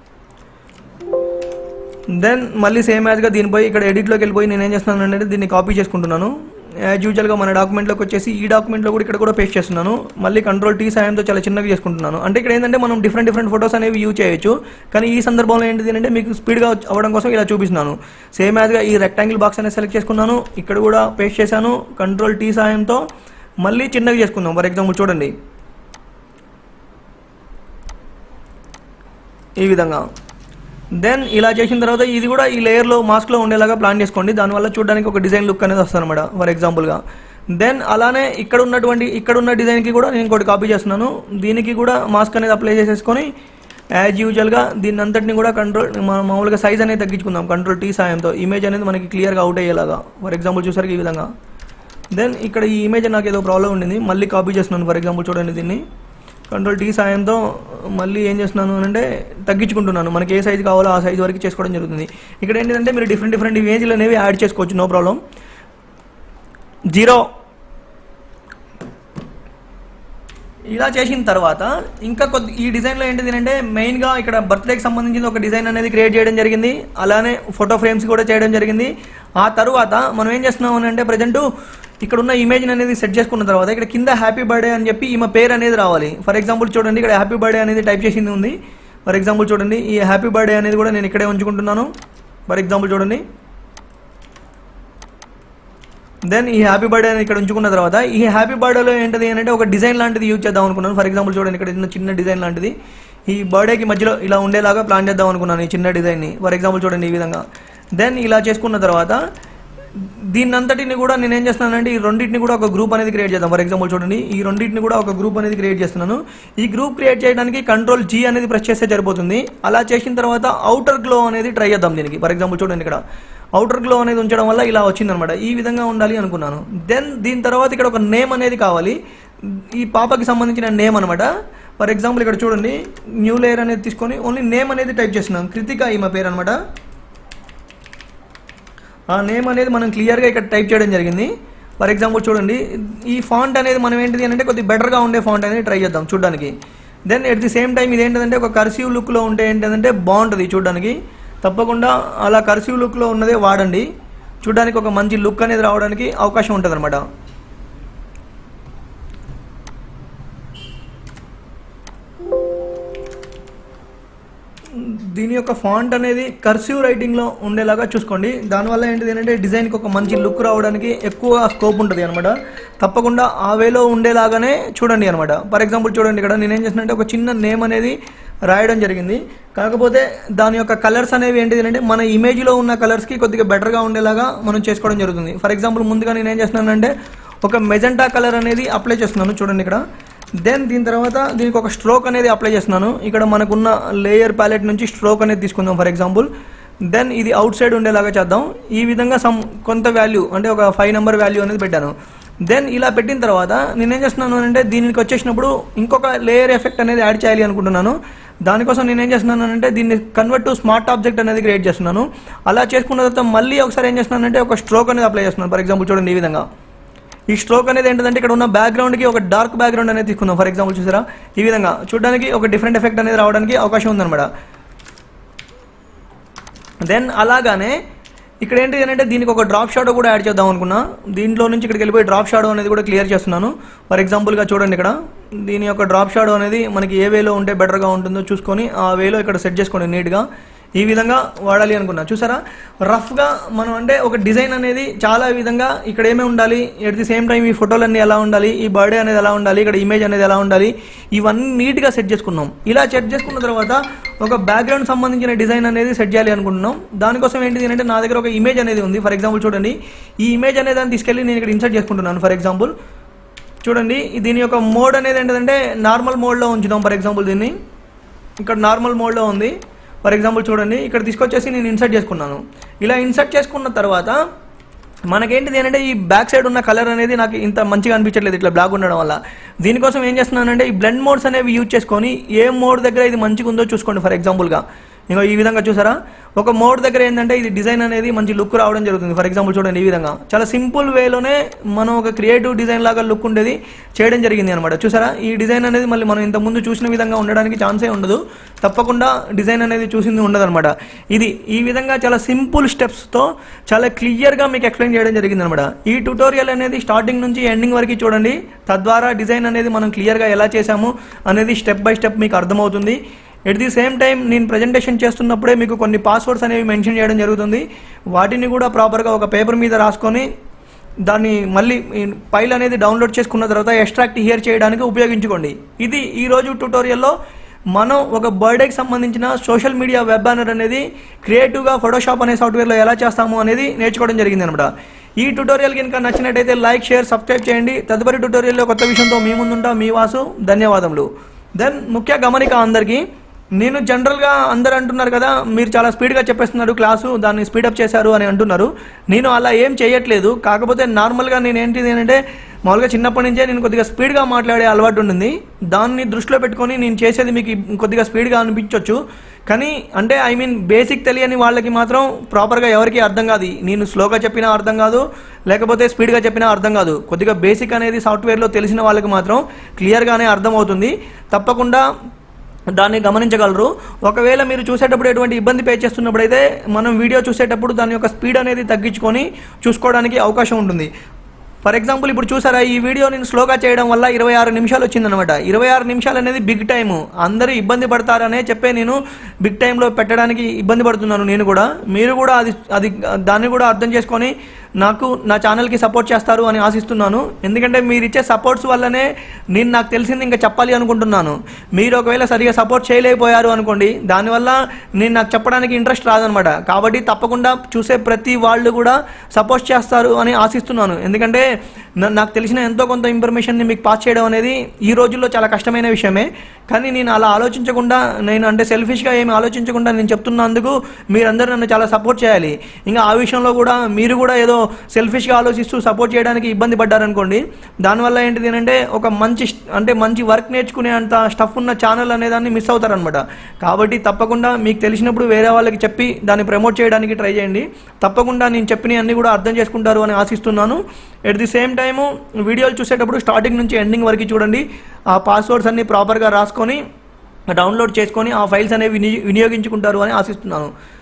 దెన్ మళ్ళీ సేమ్ యాజ్గా దీనిపై ఇక్కడ ఎడిట్లోకి వెళ్ళిపోయి నేను ఏం చేస్తున్నాను అంటే దీన్ని కాపీ చేసుకుంటున్నాను యాజ్ యూజువల్గా మన డాక్యుమెంట్లోకి వచ్చేసి ఈ డాక్యుమెంట్లో కూడా ఇక్కడ కూడా పేస్ట్ చేస్తున్నాను మళ్ళీ కంట్రోల్ టీ సాయంతో చాలా చిన్నగా చేసుకుంటున్నాను అంటే ఇక్కడ ఏంటంటే మనం డిఫరెంట్ డిఫరెంట్ ఫొటోస్ అనేవి యూజ్ చేయొచ్చు కానీ ఈ సందర్భంలో ఏంటిది అంటే మీకు స్పీడ్గా అవ్వడం కోసం ఇలా చూపిస్తున్నాను సేమ్ యాజ్గా ఈ రెక్టాంగిల్ బాక్స్ అనేది సెలెక్ట్ చేసుకున్నాను ఇక్కడ కూడా పేస్ట్ చేశాను కంట్రోల్ టీ సాయంతో మళ్ళీ చిన్నగా చేసుకుందాం ఫర్ ఎగ్జాంపుల్ చూడండి ఈ విధంగా దెన్ ఇలా చేసిన తర్వాత ఇది కూడా ఈ లేయర్లో మాస్క్లో ఉండేలాగా ప్లాన్ చేసుకోండి దానివల్ల చూడడానికి ఒక డిజైన్ లుక్ అనేది వస్తుంది అనమాట ఫర్ ఎగ్జాంపుల్గా దెన్ అలానే ఇక్కడ ఉన్నటువంటి ఇక్కడ ఉన్న డిజైన్కి కూడా నేను ఇంకోటి కాపీ చేస్తున్నాను దీనికి కూడా మాస్క్ అనేది అప్లై చేసేసుకొని యాజ్ యూజువల్గా దీన్ని అంతటిని కూడా కంట్రోల్ మా- మామూలుగా సైజ్ అనేది తగ్గించుకుందాం కంట్రోల్ టీ సాయంతో ఇమేజ్ అనేది మనకి క్లియర్గా అవుట్ అయ్యేలాగా ఫర్ ఎగ్జాంపుల్ చూసారు ఈ విధంగా దెన్ ఇక్కడ ఈ ఇమేజ్ నాకు ఏదో ప్రాబ్లం ఉండింది మళ్ళీ కాపీ చేస్తున్నాను ఫర్ ఎగ్జాంపుల్ చూడండి దీన్ని కంట్రోల్ టీ సాయంతో మళ్ళీ ఏం చేస్తున్నాను అని అంటే తగ్గించుకుంటున్నాను మనకి ఏ సైజు కావాలో ఆ సైజు వరకు చేసుకోవడం జరుగుతుంది ఇక్కడ ఏంటంటే మీరు డిఫరెంట్ డిఫరెంట్ ఇమేజ్లు అనేవి యాడ్ చేసుకోవచ్చు నో ప్రాబ్లం జీరో ఇలా చేసిన తర్వాత ఇంకా కొద్ది ఈ డిజైన్లో ఏంటిది అంటే మెయిన్గా ఇక్కడ బర్త్డేకి సంబంధించిన ఒక డిజైన్ అనేది క్రియేట్ చేయడం జరిగింది అలానే ఫోటో ఫ్రేమ్స్ కూడా చేయడం జరిగింది ఆ తర్వాత మనం ఏం చేస్తున్నాం అని అంటే ప్రజెంట్ ఇక్కడ ఉన్న ఇమేజ్ అనేది సెట్ చేసుకున్న తర్వాత ఇక్కడ కింద హ్యాపీ బర్త్డే అని చెప్పి ఈమె పేరు అనేది రావాలి ఫర్ ఎగ్జాంపుల్ చూడండి ఇక్కడ హ్యాపీ బర్త్డే అనేది టైప్ చేసింది ఉంది ఫర్ ఎగ్జాంపుల్ చూడండి ఈ హ్యాపీ బర్త్డే అనేది కూడా నేను ఇక్కడే ఉంచుకుంటున్నాను ఫర్ ఎగ్జాంపుల్ చూడండి దెన్ ఈ హ్యాపీ బర్త్డే అని ఇక్కడ ఉంచుకున్న తర్వాత ఈ హ్యాపీ బర్త్డేలో ఏంటిది అంటే ఒక డిజైన్ లాంటిది యూజ్ చేద్దాం అనుకున్నాను ఫర్ ఎగ్జాంపుల్ చూడండి ఇక్కడ చిన్న చిన్న డిజైన్ లాంటిది ఈ బర్త్డేకి మధ్యలో ఇలా ఉండేలాగా ప్లాన్ చేద్దాం అనుకున్నాను ఈ చిన్న డిజైన్ని ఫర్ ఎగ్జాంపుల్ చూడండి ఈ విధంగా దెన్ ఇలా చేసుకున్న తర్వాత దీన్ని అంతటిని కూడా నేను ఏం చేస్తున్నానంటే ఈ రెండింటిని కూడా ఒక గ్రూప్ అనేది క్రియేట్ చేద్దాం ఫర్ ఎగ్జాంపుల్ చూడండి ఈ రెండింటిని కూడా ఒక గ్రూప్ అనేది క్రియేట్ చేస్తున్నాను ఈ గ్రూప్ క్రియేట్ చేయడానికి కంట్రోల్ జీ అనేది ప్రెస్ చేస్తే సరిపోతుంది అలా చేసిన తర్వాత అవుటర్ గ్లో అనేది ట్రై చేద్దాం దీనికి ఫర్ ఎగ్జాంపుల్ చూడండి ఇక్కడ అవుటర్ గ్లో అనేది ఉంచడం వల్ల ఇలా వచ్చిందనమాట ఈ విధంగా ఉండాలి అనుకున్నాను దెన్ దీని తర్వాత ఇక్కడ ఒక నేమ్ అనేది కావాలి ఈ పాపకి సంబంధించిన నేమ్ అనమాట ఫర్ ఎగ్జాంపుల్ ఇక్కడ చూడండి న్యూ లేయర్ అనేది తీసుకొని ఓన్లీ నేమ్ అనేది టైప్ చేస్తున్నాం కృతిక ఈమె పేరు అనమాట ఆ నేమ్ అనేది మనం క్లియర్గా ఇక్కడ టైప్ చేయడం జరిగింది ఫర్ ఎగ్జాంపుల్ చూడండి ఈ ఫాంట్ అనేది మనం ఏంటిది అంటే కొద్దిగా బెటర్గా ఉండే ఫాంట్ అనేది ట్రై చేద్దాం చూడడానికి then at the same time ఇది ఏంటంటే ఒక కర్సివ్ లుక్లో ఉంటే ఏంటంటే బాగుంటుంది చూడడానికి తప్పకుండా అలా కర్సివ్ లుక్లో ఉన్నదే వాడండి చూడడానికి ఒక మంచి లుక్ అనేది రావడానికి అవకాశం ఉంటుంది అనమాట దీని యొక్క ఫాంట్ అనేది కర్సివ్ రైటింగ్లో ఉండేలాగా చూసుకోండి దానివల్ల ఏంటిది ఏంటంటే డిజైన్కి ఒక మంచి లుక్ రావడానికి ఎక్కువ స్కోప్ ఉంటుంది అనమాట తప్పకుండా ఆ వేలో ఉండేలాగానే చూడండి అనమాట ఫర్ ఎగ్జాంపుల్ చూడండి ఇక్కడ నేనేం చేసినంటే ఒక చిన్న నేమ్ అనేది రాయడం జరిగింది కాకపోతే దాని యొక్క కలర్స్ అనేవి ఏంటిది అంటే మన ఇమేజ్లో ఉన్న కలర్స్కి కొద్దిగా బెటర్గా ఉండేలాగా మనం చేసుకోవడం జరుగుతుంది ఫర్ ఎగ్జాంపుల్ ముందుగా నేను ఏం చేస్తున్నానంటే ఒక మెజెంటా కలర్ అనేది అప్లై చేస్తున్నాను చూడండి ఇక్కడ దెన్ దీని తర్వాత దీనికి ఒక స్ట్రోక్ అనేది అప్లై చేస్తున్నాను ఇక్కడ మనకున్న లేయర్ ప్యాలెట్ నుంచి స్ట్రోక్ అనేది తీసుకుందాం ఫర్ ఎగ్జాంపుల్ దెన్ ఇది అవుట్ సైడ్ ఉండేలాగా చేద్దాం ఈ విధంగా సమ్ కొంత వాల్యూ అంటే ఒక ఫైవ్ నెంబర్ వాల్యూ అనేది పెట్టాను దెన్ ఇలా పెట్టిన తర్వాత నేనేం చేస్తున్నాను అంటే దీనికి వచ్చేసినప్పుడు ఇంకొక లేయర్ ఎఫెక్ట్ అనేది యాడ్ చేయాలి అనుకుంటున్నాను దానికోసం నేను ఏం చేస్తున్నాను అంటే దీన్ని కన్వర్ట్ టు స్మార్ట్ ఆబ్జెక్ట్ అనేది క్రియేట్ చేస్తున్నాను అలా చేసుకున్న తర్వాత మళ్ళీ ఒకసారి ఏం చేస్తున్నానంటే ఒక స్ట్రోక్ అనేది అప్లై చేస్తున్నాను ఫర్ ఎగ్జాంపుల్ చూడండి ఈ విధంగా ఈ స్ట్రోక్ అనేది ఏంటంటే ఇక్కడ ఉన్న బ్యాక్గ్రౌండ్కి ఒక డార్క్ బ్యాక్గ్రౌండ్ అనేది తీసుకుందాం ఫర్ ఎగ్జాంపుల్ చూసారా ఈ విధంగా చూడడానికి ఒక డిఫరెంట్ ఎఫెక్ట్ అనేది రావడానికి అవకాశం ఉందన్నమాట దెన్ అలాగానే ఇక్కడ ఏంటి అంటే దీనికి ఒక డ్రాప్ షాడో కూడా యాడ్ చేద్దాం అనుకున్నా దీంట్లో నుంచి ఇక్కడికి వెళ్ళిపోయి డ్రాప్ షాడో అనేది కూడా క్లియర్ చేస్తున్నాను ఫర్ ఎగ్జాంపుల్గా చూడండి ఇక్కడ దీని యొక్క డ్రాప్ షాడో అనేది మనకి ఏ వేలో ఉంటే బెటర్గా ఉంటుందో చూసుకొని ఆ వేలో ఇక్కడ సెట్ చేసుకోండి నీట్గా ఈ విధంగా వాడాలి అనుకున్నా చూసారా రఫ్గా మనం అంటే ఒక డిజైన్ అనేది చాలా విధంగా ఇక్కడ ఏమేమి ఉండాలి ఎట్ ది సేమ్ టైం ఈ ఫోటోలన్నీ ఎలా ఉండాలి ఈ బర్త్డే అనేది ఎలా ఉండాలి ఇక్కడ ఇమేజ్ అనేది ఎలా ఉండాలి ఇవన్నీ నీట్గా సెట్ చేసుకున్నాం ఇలా సెట్ చేసుకున్న తర్వాత ఒక బ్యాక్గ్రౌండ్ సంబంధించిన డిజైన్ అనేది సెట్ చేయాలి అనుకుంటున్నాం దానికోసం ఏంటిది అంటే నా దగ్గర ఒక ఇమేజ్ అనేది ఉంది ఫర్ ఎగ్జాంపుల్ చూడండి ఈ ఇమేజ్ అనేది దాన్ని తీసుకెళ్ళి నేను ఇక్కడ ఇన్సర్ట్ చేసుకుంటున్నాను ఫర్ ఎగ్జాంపుల్ చూడండి దీని యొక్క మోడ్ అనేది ఏంటంటే నార్మల్ మోడ్లో ఉంచుదాం ఫర్ ఎగ్జాంపుల్ దీన్ని ఇక్కడ నార్మల్ మోడ్లో ఉంది ఫర్ ఎగ్జాంపుల్ చూడండి ఇక్కడ తీసుకొచ్చేసి నేను ఇన్సర్ట్ చేసుకున్నాను ఇలా ఇన్సర్ట్ చేసుకున్న తర్వాత మనకేంటిది ఏంటంటే ఈ బ్యాక్ సైడ్ ఉన్న కలర్ అనేది నాకు ఇంత మంచిగా అనిపించట్లేదు ఇట్లా బ్లాక్ ఉండడం వల్ల దీనికోసం ఏం చేస్తున్నానంటే ఈ బ్లెండ్ మోడ్స్ అనేవి యూజ్ చేసుకొని ఏ మోడ్ దగ్గర ఇది మంచిగా ఉందో చూసుకోండి ఫర్ ఎగ్జాంపుల్గా ఇంకో ఈ విధంగా చూసారా ఒక మోడ్ దగ్గర ఏంటంటే ఇది డిజైన్ అనేది మంచి లుక్ రావడం జరుగుతుంది ఫర్ ఎగ్జాంపుల్ చూడండి ఈ విధంగా చాలా సింపుల్ వేలోనే మనం ఒక క్రియేటివ్ డిజైన్ లాగా లుక్ ఉండేది చేయడం జరిగింది అనమాట చూసారా ఈ డిజైన్ అనేది మళ్ళీ మనం ఇంత ముందు చూసిన విధంగా ఉండడానికి ఛాన్సే ఉండదు తప్పకుండా డిజైన్ అనేది చూసింది ఉండదు ఇది ఈ విధంగా చాలా సింపుల్ స్టెప్స్తో చాలా క్లియర్గా మీకు ఎక్స్ప్లెయిన్ చేయడం జరిగింది అనమాట ఈ ట్యూటోరియల్ అనేది స్టార్టింగ్ నుంచి ఎండింగ్ వరకు చూడండి తద్వారా డిజైన్ అనేది మనం క్లియర్గా ఎలా చేసాము అనేది స్టెప్ బై స్టెప్ మీకు అర్థమవుతుంది ఎట్ ది సేమ్ టైం నేను ప్రజెంటేషన్ చేస్తున్నప్పుడే మీకు కొన్ని పాస్వర్డ్స్ అనేవి మెన్షన్ చేయడం జరుగుతుంది వాటిని కూడా ప్రాపర్గా ఒక పేపర్ మీద రాసుకొని దాన్ని మళ్ళీ ఈ ఫైల్ అనేది డౌన్లోడ్ చేసుకున్న తర్వాత ఎక్స్ట్రాక్ట్ హియర్ చేయడానికి ఉపయోగించుకోండి ఇది ఈరోజు ట్యూటోరియల్లో మనం ఒక బర్త్డేకి సంబంధించిన సోషల్ మీడియా వెబ్ బ్యానర్ అనేది క్రియేటివ్గా ఫోటోషాప్ అనే సాఫ్ట్వేర్లో ఎలా చేస్తాము అనేది నేర్చుకోవడం జరిగింది అనమాట ఈ ట్యూటోరియల్ కనుక నచ్చినట్టయితే లైక్ షేర్ సబ్స్క్రైబ్ చేయండి తదుపరి ట్యూటోరియల్లో కొత్త విషయంతో మీ ముందుంటా మీ వాసు ధన్యవాదములు దెన్ ముఖ్య గమనిక అందరికీ నేను జనరల్గా అందరు అంటున్నారు కదా మీరు చాలా స్పీడ్గా చెప్పేస్తున్నారు క్లాసు దాన్ని స్పీడప్ చేశారు అని అంటున్నారు నేను అలా ఏం చేయట్లేదు కాకపోతే నార్మల్గా నేను ఏంటిది ఏంటంటే మామూలుగా చిన్నప్పటి నుంచే నేను కొద్దిగా స్పీడ్గా మాట్లాడే అలవాటు ఉంటుంది దాన్ని దృష్టిలో పెట్టుకొని నేను చేసేది మీకు కొద్దిగా స్పీడ్గా అనిపించవచ్చు కానీ అంటే ఐ మీన్ బేసిక్ తెలియని వాళ్ళకి మాత్రం ప్రాపర్గా ఎవరికి అర్థం కాదు నేను స్లోగా చెప్పినా అర్థం కాదు లేకపోతే స్పీడ్గా చెప్పినా అర్థం కాదు కొద్దిగా బేసిక్ అనేది సాఫ్ట్వేర్లో తెలిసిన వాళ్ళకి మాత్రం క్లియర్గానే అర్థమవుతుంది తప్పకుండా దాన్ని గమనించగలరు ఒకవేళ మీరు చూసేటప్పుడు ఎటువంటి ఇబ్బంది పే చేస్తున్నప్పుడు అయితే మనం వీడియో చూసేటప్పుడు దాని యొక్క స్పీడ్ అనేది తగ్గించుకొని చూసుకోవడానికి అవకాశం ఉంటుంది ఫర్ ఎగ్జాంపుల్ ఇప్పుడు చూసారా ఈ వీడియో నేను స్లోగా చేయడం వల్ల ఇరవై ఆరు నిమిషాలు వచ్చిందనమాట ఇరవై ఆరు నిమిషాలు అనేది బిగ్ టైము అందరూ ఇబ్బంది పడతారనే చెప్పే నేను బిగ్ టైంలో పెట్టడానికి ఇబ్బంది పడుతున్నాను నేను కూడా మీరు కూడా అది అది దాన్ని కూడా అర్థం చేసుకొని నాకు నా ఛానల్కి సపోర్ట్ చేస్తారు అని ఆశిస్తున్నాను ఎందుకంటే మీరు ఇచ్చే సపోర్ట్స్ వల్లనే నేను నాకు తెలిసింది ఇంకా చెప్పాలి అనుకుంటున్నాను మీరు ఒకవేళ సరిగా సపోర్ట్ చేయలేకపోయారు అనుకోండి దానివల్ల నేను నాకు చెప్పడానికి ఇంట్రెస్ట్ రాదనమాట కాబట్టి తప్పకుండా చూసే ప్రతి వాళ్ళు కూడా సపోర్ట్ చేస్తారు అని ఆశిస్తున్నాను ఎందుకంటే నా- నాకు తెలిసిన ఎంతో కొంత ఇన్ఫర్మేషన్ని మీకు పాస్ చేయడం అనేది ఈ రోజుల్లో చాలా కష్టమైన విషయమే కానీ నేను అలా ఆలోచించకుండా నేను అంటే సెల్ఫిష్గా ఏమి ఆలోచించకుండా నేను చెప్తున్నందుకు మీరందరూ నన్ను చాలా సపోర్ట్ చేయాలి ఇంకా ఆ విషయంలో కూడా మీరు కూడా ఏదో సెల్ఫిష్గా ఆలోచిస్తూ సపోర్ట్ చేయడానికి ఇబ్బంది పడ్డారనుకోండి దానివల్ల ఏంటిది అంటే ఒక మంచి స్ట్- అంటే మంచి వర్క్ నేర్చుకునే అంత స్టఫ్ ఉన్న ఛానల్ అనేదాన్ని మిస్ అవుతారనమాట కాబట్టి తప్పకుండా మీకు తెలిసినప్పుడు వేరే వాళ్ళకి చెప్పి దాన్ని ప్రమోట్ చేయడానికి ట్రై చేయండి తప్పకుండా నేను చెప్పిన అన్ని కూడా అర్థం చేసుకుంటారు అని ఆశిస్తున్నాను ఎట్ ది సేమ్ టైము వీడియోలు చూసేటప్పుడు స్టార్టింగ్ నుంచి ఎండింగ్ వరకు చూడండి ఆ పాస్వర్డ్స్ అన్ని ప్రాపర్గా రాసుకొని డౌన్లోడ్ చేసుకొని ఆ ఫైల్స్ అనేవి విని వినియోగించుకుంటారు అని ఆశిస్తున్నాను